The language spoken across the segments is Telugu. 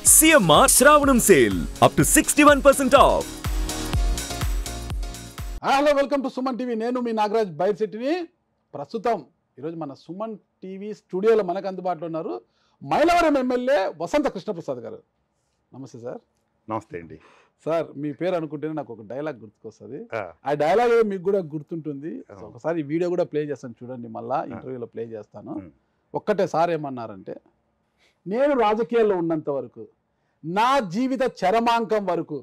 సిఎంఆర్ శ్రావణం sale up to sixty one percent off hello welcome to Suman TV నేను మీ నాగరాజ్ బైర్శెట్టిని ప్రస్తుతం ఈరోజు మన సుమన్ టీవీ స్టూడియోలో మనకు అందుబాటులో ఉన్నారు మైలవరం ఎమ్మెల్యే వసంత కృష్ణప్రసాద్ గారు నమస్తే సార్ నమస్తే అండి సార్ మీ పేరు అనుకుంటేనే నాకు ఒక డైలాగ్ గుర్తుకొస్తుంది ఆ, ఆ డైలాగ్ మీకు కూడా గుర్తుంటుంది సో అవును. ఒకసారి ఈ వీడియో కూడా ప్లే చేస్తాను చూడండి మళ్ళా ఇంటర్వ్యూలో ప్లే చేస్తాను ఉమ్. ఒక్కటే సార్ ఏమన్నారంటే నేను రాజకీయాల్లో ఉన్నంత వరకు నా జీవిత చరమాంకం వరకు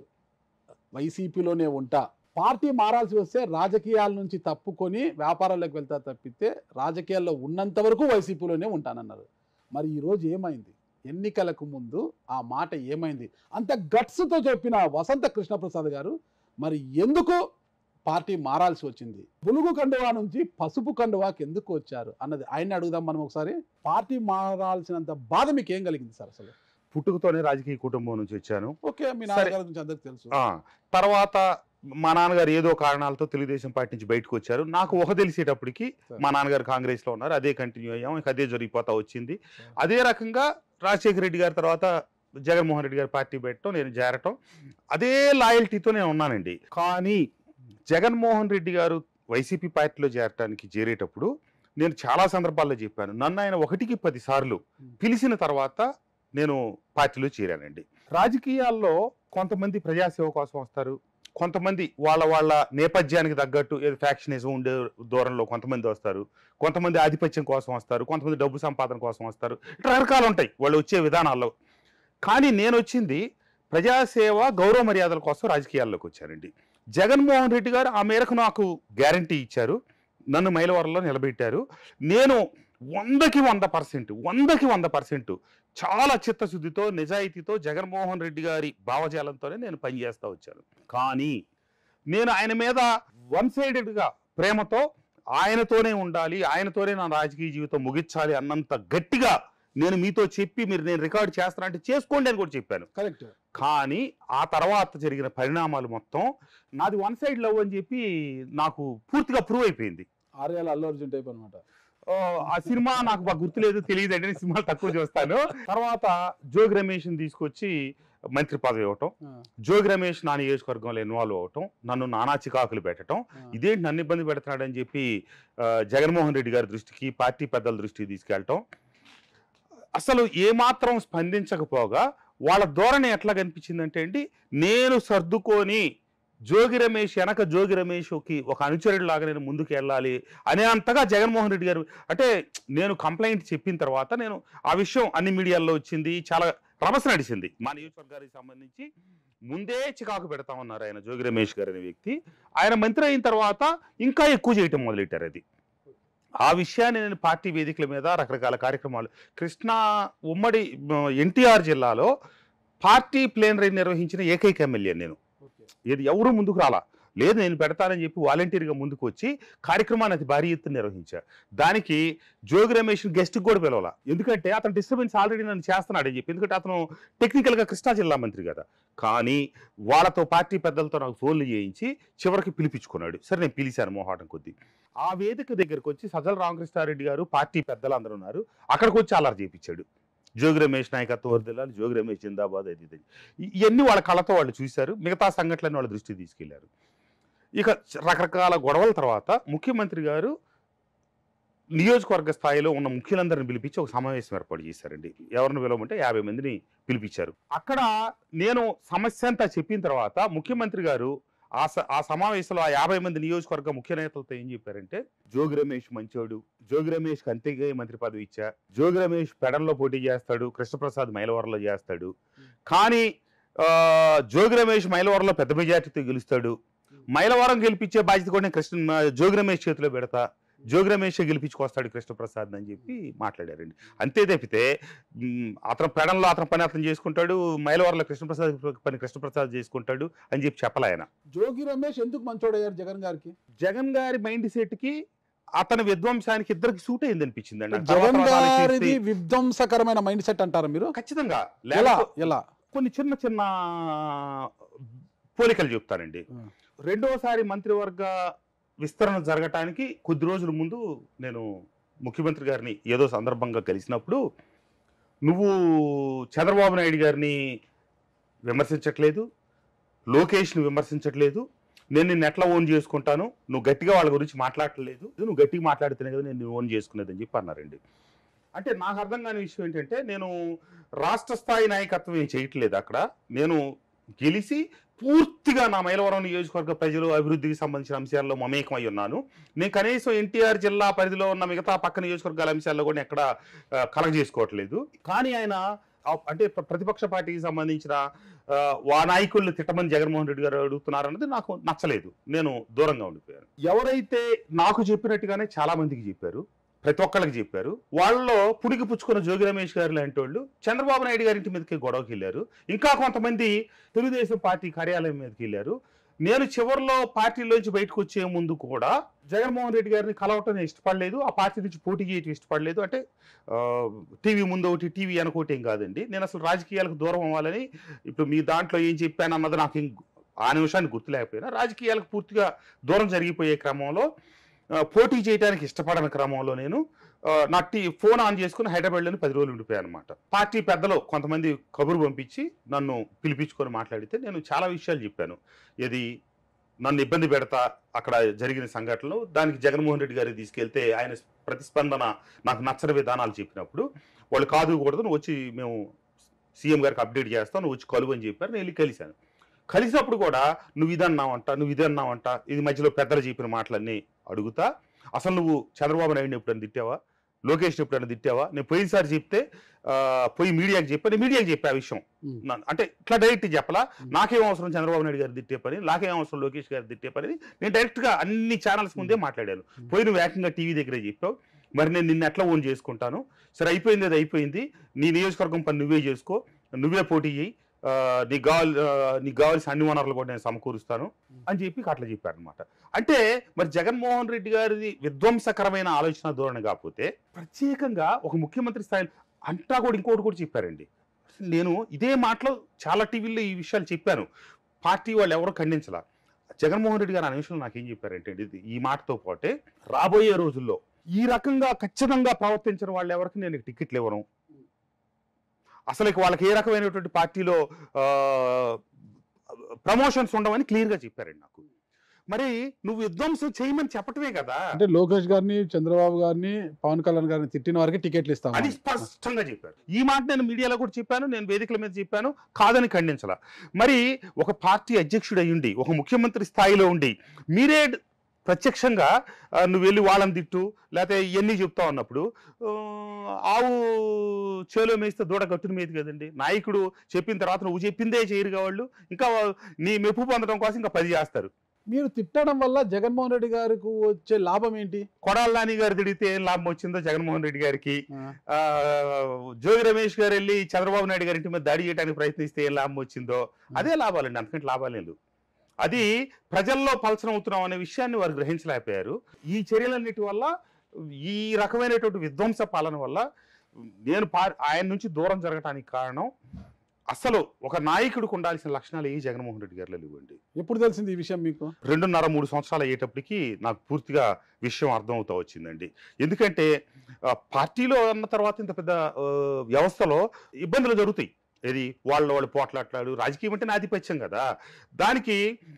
వైసీపీలోనే ఉంటా పార్టీ మారాల్సి వస్తే రాజకీయాల నుంచి తప్పుకొని వ్యాపారాల్లోకి వెళ్తా తప్పితే రాజకీయాల్లో ఉన్నంత వరకు వైసీపీలోనే ఉంటానన్నారు మరి ఈరోజు ఏమైంది ఎన్నికలకు ముందు ఆ మాట ఏమైంది అంత గట్స్తో చెప్పిన వసంత కృష్ణప్రసాద్ గారు మరి ఎందుకు పార్టీ మారాల్సి వచ్చింది పులుగు కండువా నుంచి పసుపు కండువాకి ఎందుకు వచ్చారు అన్నది ఆయన అడుగుదాం మనం ఒకసారి పార్టీ మారాల్సినంత బాధ మీకు ఏం కలిగింది సార్ అసలు పుట్టుకతోనే రాజకీయ కుటుంబం నుంచి వచ్చాను ఓకే మీ సరే. నాన్నగారి గురించి అందరికి తెలుసు ఆ, తర్వాత మా నాన్నగారు ఏదో కారణాలతో తెలుగుదేశం పార్టీ నుంచి బయటకు వచ్చారు నాకు ఊహ తెలిసేటప్పటికి సరే. మా నాన్నగారు కాంగ్రెస్ లో ఉన్నారు అదే కంటిన్యూ అయ్యాం ఇక అదే జరిగిపోతా వచ్చింది అదే రకంగా రాజశేఖర రెడ్డి గారి తర్వాత జగన్మోహన్ రెడ్డి గారి పార్టీ పెట్టడం నేను చేరటం అదే లాయల్టీతో నేను ఉన్నానండి కానీ జగన్మోహన్ రెడ్డి గారు వైసీపీ పార్టీలో చేరటానికి చేరేటప్పుడు నేను చాలా సందర్భాల్లో చెప్పాను నన్ను ఆయన ఒకటికి పది సార్లు పిలిచిన తర్వాత నేను పార్టీలో చేరానండి రాజకీయాల్లో కొంతమంది ప్రజాసేవ కోసం వస్తారు కొంతమంది వాళ్ళ వాళ్ళ నేపథ్యానికి తగ్గట్టు ఏదో ఫ్యాక్షనిజం ఉండే దూరంలో కొంతమంది వస్తారు కొంతమంది ఆధిపత్యం కోసం వస్తారు కొంతమంది డబ్బు సంపాదన కోసం వస్తారు ఇట్లా రకరకాలు ఉంటాయి వాళ్ళు వచ్చే విధానాల్లో కానీ నేను వచ్చింది ప్రజాసేవ గౌరవ మర్యాదల కోసం రాజకీయాల్లోకి వచ్చానండి జగన్మోహన్ రెడ్డి గారు ఆ మేరకు నాకు గ్యారంటీ ఇచ్చారు నన్ను మైలవరంలో నిలబెట్టారు నేను వందకి వంద పర్సెంట్ వందకి వంద పర్సెంట్ చాలా చిత్తశుద్ధితో నిజాయితీతో జగన్మోహన్ రెడ్డి గారి భావజాలంతోనే నేను పనిచేస్తూ వచ్చాను కానీ నేను ఆయన మీద వన్ సైడెడ్గా ప్రేమతో ఆయనతోనే ఉండాలి ఆయనతోనే నా రాజకీయ జీవితం ముగించాలి అన్నంత గట్టిగా నేను మీతో చెప్పి మీరు నేను రికార్డ్ చేస్తానంటే చేసుకోండి అని కూడా చెప్పాను కరెక్ట్ కానీ ఆ తర్వాత జరిగిన పరిణామాలు మొత్తం నాది వన్ సైడ్ లవ్ అని చెప్పి నాకు పూర్తిగా ప్రూవ్ అయిపోయింది ఆర్యాల అల్లు అర్జున్ టైప్ అనమాట ఓ, ఆ సినిమా నాకు బాగా గుర్తులేదు తెలియదు అంటే నేను సినిమాలు తక్కువ చూస్తాను తర్వాత జోగి రమేష్ని తీసుకొచ్చి మంత్రి పదవి ఇవ్వటం జోగి రమేష్ నా నియోజకవర్గంలో ఇన్వాల్వ్ అవటం నన్ను నానా చికాకులు పెట్టడం ఇదేంటి నన్ను ఇబ్బంది పెడుతున్నాడని చెప్పి ఆ, జగన్మోహన్ రెడ్డి గారి దృష్టికి పార్టీ పెద్దల దృష్టికి తీసుకెళ్ళటం అసలు ఏమాత్రం స్పందించకపోగా వాళ్ళ ధోరణి ఎట్లా కనిపించిందంటే అండి నేను సర్దుకొని జోగి రమేష్ వెనక జోగి రమేష్కి ఒక అనుచరుడు లాగా నేను ముందుకు వెళ్ళాలి అనే అంతగా జగన్మోహన్ రెడ్డి గారు అంటే నేను కంప్లైంట్ చెప్పిన తర్వాత నేను ఆ విషయం అన్ని మీడియాల్లో వచ్చింది చాలా రభస నడిచింది మా నియోజకవర్గానికి సంబంధించి ముందే చికాకు పెడతా ఉన్నారు ఆయన జోగి రమేష్ గారు అనే వ్యక్తి ఆయన మంత్రి అయిన తర్వాత ఇంకా ఎక్కువ చేయటం మొదలెట్టారు అది ఆ విషయాన్ని నేను పార్టీ వేదికల మీద రకరకాల కార్యక్రమాలు కృష్ణా ఉమ్మడి ఎన్టీఆర్ జిల్లాలో పార్టీ ప్లేనరీ నిర్వహించిన ఏకైక ఎమ్మెల్యే నేను ఇది ఎవరు ముందుకు రాలా లేదు నేను పెడతానని చెప్పి వాలంటీర్గా ముందుకు వచ్చి కార్యక్రమాన్ని అతి భారీ ఎత్తున నిర్వహించా దానికి జోగి రమేష్ గెస్ట్కి కూడా పిలవాల ఎందుకంటే అతను డిస్టర్బెన్స్ ఆల్రెడీ నన్ను చేస్తున్నాడని చెప్పి ఎందుకంటే అతను టెక్నికల్గా కృష్ణా జిల్లా మంత్రి కదా కానీ వాళ్ళతో పార్టీ పెద్దలతో నాకు ఫోన్లు చేయించి చివరికి పిలిపించుకున్నాడు సరే నేను పిలిచాను మోహాటం కొద్దీ ఆ వేదిక దగ్గరకు వచ్చి సజల రామకృష్ణారెడ్డి గారు పార్టీ పెద్దలు అందరూ ఉన్నారు అక్కడికి వచ్చి అల్లరి చేయించాడు జోగి రమేష్ నాయకత్వం వర్దిల్లాలి జోగి రమేష్ జిందాబాద్ అది ఇది ఇ- ఇవన్నీ వాళ్ళ కళ్ళతో వాళ్ళు చూశారు మిగతా సంఘటనలను వాళ్ళ దృష్టికి తీసుకెళ్లారు ఇక రకరకాల గొడవల తర్వాత ముఖ్యమంత్రి గారు నియోజకవర్గ స్థాయిలో ఉన్న ముఖ్యులందరిని పిలిపించి ఒక సమావేశం ఏర్పాటు చేశారండి ఎవరిని పిలవమంటే యాభై మందిని పిలిపించారు అక్కడ నేను సమస్య అంతా చెప్పిన తర్వాత ముఖ్యమంత్రి గారు ఆ స- ఆ సమావేశంలో ఆ యాభై మంది నియోజకవర్గ ముఖ్య నేతలతో ఏం చెప్పారంటే జోగి రమేష్ మంచోడు జోగి రమేష్ అంతేగా మంత్రి పదవి ఇచ్చా జోగి రమేష్ పెడంలో పోటీ చేస్తాడు కృష్ణప్రసాద్ మైలవరంలో చేస్తాడు కానీ ఆ, జోగి రమేష్ మైలవరంలో పెద్ద మెజార్టీతో గెలుస్తాడు మైలవరం గెలిపించే బాధ్యత కూడా నేను కృష్ణ జోగి రమేష్ చేతిలో పెడతా జోగి రమేష్ గెలిపించుకొస్తాడు కృష్ణప్రసాద్ అని చెప్పి మాట్లాడారండి అంతే తప్పితే మ్, అతను పెడంలో అతని పని అతను చేసుకుంటాడు మైలవరంలో కృష్ణప్రసాద్ పని కృష్ణప్రసాద్ చేసుకుంటాడు అని చెప్పి చెప్పలే ఆయన జోగి రమేష్ ఎందుకు మంచోడయ్యారు జగన్ గారికి జగన్ గారి మైండ్ సెట్ కి అతని విధ్వంసానికి ఇద్దరికి సూట్ అయింది అనిపించింది అండి జగన్ గారిది విధ్వంసకరమైన మైండ్ సెట్ అంటారు మీరు ఖచ్చితంగా ఎలా లేకపోతే ఎలా కొన్ని చిన్న చిన్న పోలికలు చెప్తానండి ఆ. రెండోసారి మంత్రివర్గ విస్తరణ జరగటానికి కొద్ది రోజుల ముందు నేను ముఖ్యమంత్రి గారిని ఏదో సందర్భంగా కలిసినప్పుడు నువ్వు చంద్రబాబు నాయుడు గారిని విమర్శించట్లేదు లోకేష్ని విమర్శించట్లేదు నేను నిన్ను ఎట్లా ఓన్ చేసుకుంటాను నువ్వు గట్టిగా వాళ్ళ గురించి మాట్లాడట్లేదు నువ్వు గట్టిగా మాట్లాడితేనే కదా నేను ఓన్ చేసుకునేది అని చెప్పి అన్నారండి అంటే నాకు అర్థం కాని విషయం ఏంటంటే నేను రాష్ట్ర స్థాయి నాయకత్వం ఏం చేయట్లేదు అక్కడ నేను గెలిచి పూర్తిగా నా మైలవరం నియోజకవర్గ ప్రజలు అభివృద్ధికి సంబంధించిన అంశాల్లో మమేకమై ఉన్నాను నేను కనీసం ఎన్టీఆర్ జిల్లా పరిధిలో ఉన్న మిగతా పక్క నియోజకవర్గాల అంశాల్లో కూడా ఎక్కడ కలెక్ట్ చేసుకోవట్లేదు కానీ ఆయన ఆ- అంటే ప్ర- ప్రతిపక్ష పార్టీకి సంబంధించిన ఆ, వా నాయకుల్ని తిట్టమని జగన్మోహన్ రెడ్డి గారు అడుగుతున్నారు అన్నది నాకు నచ్చలేదు నేను దూరంగా ఉండిపోయాను ఎవరైతే నాకు చెప్పినట్టుగానే చాలా మందికి చెప్పారు ప్రతి ఒక్కళ్ళకి చెప్పారు వాళ్ళలో పుడికి పుచ్చుకున్న జోగి రమేష్ గారు లాంటి వాళ్ళు చంద్రబాబు నాయుడు గారి ఇంటి మీదకి గొడవకి వెళ్ళారు ఇంకా కొంతమంది తెలుగుదేశం పార్టీ కార్యాలయం మీదకి వెళ్ళారు నేను చివరిలో పార్టీలోంచి బయటకు వచ్చే ముందు కూడా జగన్మోహన్ రెడ్డి గారిని కలవటం నేను ఇష్టపడలేదు ఆ పార్టీ నుంచి పోటీ చేయటం ఇష్టపడలేదు అంటే ఆ, టీవీ ముందు ఒకటి టీవీ వెనకొకటి ఏం కాదండి నేను అసలు రాజకీయాలకు దూరం అవ్వాలని ఇప్పుడు మీ దాంట్లో ఏం చెప్పాను అన్నది నాకు ఏం గు- ఆ నిమిషాన్ని గుర్తులేకపోయినా రాజకీయాలకు పూర్తిగా దూరం జరిగిపోయే క్రమంలో ఆ, పోటీ చేయడానికి ఇష్టపడని క్రమంలో నేను ఆ, నా టీ ఫోన్ ఆన్ చేసుకుని హైదరాబాద్లోని పది రోజులు ఉండిపోయాను అనమాట పార్టీ పెద్దలు కొంతమంది కబురు పంపించి నన్ను పిలిపించుకొని మాట్లాడితే నేను చాలా విషయాలు చెప్పాను ఇది నన్ను ఇబ్బంది పెడతా అక్కడ జరిగిన సంఘటనలు దానికి జగన్మోహన్ రెడ్డి గారికి తీసుకెళ్తే ఆయన ప్రతిస్పందన నాకు నచ్చని విధానాలు చెప్పినప్పుడు వాళ్ళు కాదు కూడదు నువ్వు వచ్చి మేము సీఎం గారికి అప్డేట్ చేస్తాం నువ్వు వచ్చి కలువు అని చెప్పారు నేను వెళ్ళి కలిశాను కలిసినప్పుడు కూడా నువ్వు ఇదన్నావంట నువ్వు ఇదన్నావంట ఇది మధ్యలో పెద్దలు చెప్పిన మాటలన్నీ అడుగుతా అసలు నువ్వు చంద్రబాబు నాయుడిని ఎప్పుడైనా తిట్టావా లోకేష్ని ఎప్పుడైనా తిట్టావా నేను పోయినసారి చెప్తే ఆ, పోయి మీడియాకి చెప్పా నేను మీడియాకి చెప్పా ఆ విషయం ఉమ్. నా- అంటే ఇట్లా డైరెక్ట్ చెప్పలా ఉమ్. నాకేం అవసరం చంద్రబాబు నాయుడు గారు తిట్టే పని నాకేం అవసరం లోకేష్ గారు తిట్టే పని నేను డైరెక్ట్ గా అన్ని ఛానల్స్ ముందే మాట్లాడాను ఉమ్. పోయి నువ్వు ఏకంగా టీవీ దగ్గరే చెప్పావు మరి నేను నిన్ను ఎట్లా ఓన్ చేసుకుంటాను సరే అయిపోయింది అది అయిపోయింది నీ నియోజకవర్గం పని నువ్వే చేసుకో నువ్వే పోటీ చేయి ఆ, నీకు కావాలి ఆ, నీకు కావాల్సిన అన్ని వనరులు కూడా నేను సమకూరుస్తాను అని చెప్పి అట్లా చెప్పారు అనమాట అంటే మరి జగన్మోహన్ రెడ్డి గారిది విధ్వంసకరమైన ఆలోచన ధోరణి కాకపోతే ప్రత్యేకంగా ఒక ముఖ్యమంత్రి స్థాయిలో అంటా కూడా ఇంకోటి కూడా చెప్పారండి నేను ఇదే మాటలో చాలా టీవీల్లో ఈ విషయాలు చెప్పాను పార్టీ వాళ్ళు ఎవరు ఖండించలా జగన్మోహన్ రెడ్డి గారు ఆ నిమిషంలో నాకేం చెప్పారంటే ఇది ఈ మాటతో పాటే రాబోయే రోజుల్లో ఈ రకంగా ఖచ్చితంగా ప్రవర్తించిన వాళ్ళు ఎవరికి నేను టికెట్లు ఇవ్వను అసలు ఇక వాళ్ళకి ఏ రకమైనటువంటి పార్టీలో ప్రమోషన్స్ ఉండవని క్లియర్గా చెప్పారండి నాకు మరి నువ్వు విధ్వంసం చేయమని చెప్పటమే కదా అంటే లోకేష్ గారిని చంద్రబాబు గారిని పవన్ కళ్యాణ్ గారిని తిట్టిన వారికి టికెట్లు ఇస్తాం అది స్పష్టంగా చెప్పారు ఈ మాట నేను మీడియాలో కూడా చెప్పాను నేను వేదికల మీద చెప్పాను కాదని ఖండించాల మరి ఒక పార్టీ అధ్యక్షుడు అయ్యుండి ఒక ముఖ్యమంత్రి స్థాయిలో ఉండి మీరే ప్రత్యక్షంగా ఆ, నువ్వు వెళ్ళి వాళ్ళని తిట్టు లేకపోతే ఇవన్నీ చెప్తా ఉన్నప్పుడు ఆ, ఆవు చేలో మేస్తే దూడ గట్టున మీద కదండి నాయకుడు చెప్పిన తర్వాత నువ్వు చెప్పిందే చేయరుగా వాళ్ళు ఇంకా నీ మెప్పు పొందడం కోసం ఇంకా పది చేస్తారు మీరు తిట్టడం వల్ల జగన్మోహన్ రెడ్డి గారికి వచ్చే లాభం ఏంటి కొడాల నాని గారు తిడితే ఏం లాభం వచ్చిందో జగన్మోహన్ రెడ్డి గారికి ఆ, ఆ, జోగి రమేష్ గారు వెళ్ళి చంద్రబాబు నాయుడు గారి ఇంటి మీద దాడి చేయడానికి ప్రయత్నిస్తే ఏం లాభం వచ్చిందో అదే లాభాలండి అంతకంటే లాభాలు లేదు అది ప్రజల్లో పలచన అవుతున్నాం అనే విషయాన్ని వారు గ్రహించలేకపోయారు ఈ చర్యలన్నిటి వల్ల ఈ రకమైనటువంటి విధ్వంస పాలన వల్ల నేను పా ఆయన నుంచి దూరం జరగడానికి కారణం అసలు ఒక నాయకుడికి ఉండాల్సిన లక్షణాలు ఏ జగన్మోహన్ రెడ్డి గారిలో లేవండి ఎప్పుడు తెలిసింది ఈ విషయం మీకు రెండున్నర మూడు సంవత్సరాలు అయ్యేటప్పటికి నాకు పూర్తిగా విషయం అర్థమవుతా వచ్చిందండి ఎందుకంటే ఆ, పార్టీలో అన్న తర్వాత ఇంత పెద్ద ఆ, వ్యవస్థలో ఇబ్బందులు జరుగుతాయి ఇది వాళ్ళ వాళ్ళు పోట్లాట్లాడు రాజకీయం అంటే ఆధిపత్యం కదా దానికి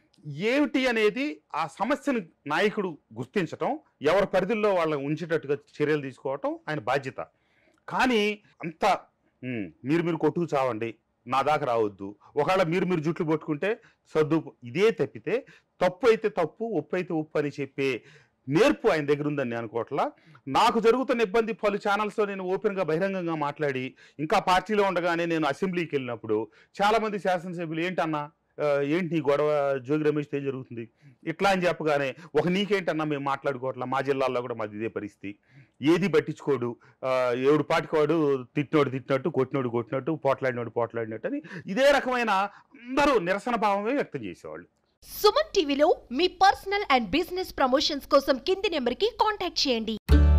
ఏమిటి అనేది ఆ సమస్యను నాయకుడు గుర్తించటం ఎవరి పరిధుల్లో వాళ్ళని ఉంచేటట్టుగా చర్యలు తీసుకోవటం ఆయన బాధ్యత కానీ అంత "ఉమ్, మీరు మీరు కొట్టుకు చావండి నా దాకా రావద్దు ఒకవేళ మీరు మీరు జుట్లు పట్టుకుంటే సర్దు ఇదే తప్పితే తప్పు అయితే తప్పు ఒప్పు అయితే ఉప్పు అని చెప్పే నేర్పు ఆయన దగ్గర ఉందని నేను అనుకోవట్లా నాకు జరుగుతున్న ఇబ్బంది పలు ఛానల్స్లో నేను ఓపెన్గా బహిరంగంగా మాట్లాడి ఇంకా పార్టీలో ఉండగానే నేను అసెంబ్లీకి వెళ్ళినప్పుడు చాలామంది శాసనసభ్యులు ఏంటన్నా ఆ, ఏంటి నీ గొడవ జోగి రమేష్ ఏం జరుగుతుంది ఇట్లా అని చెప్పగానే ఒక నీకేంటన్నా మేము మాట్లాడుకోవట్లా మా జిల్లాల్లో కూడా మాది ఇదే పరిస్థితి ఏది పట్టించుకోడు ఆ, ఏడు పాటికోడు తిట్టినోడు తిట్టినట్టు కొట్టినోడు కొట్టినట్టు పోట్లాడినోడు పోట్లాడినట్టు అని ఇదే రకమైన అందరూ నిరసన భావమే వ్యక్తం చేసేవాళ్ళు సుమన్ టీవీలో మీ పర్సనల్ అండ్ బిజినెస్ ప్రమోషన్స్ కోసం కింది నెంబర్కి కాంటాక్ట్ చేయండి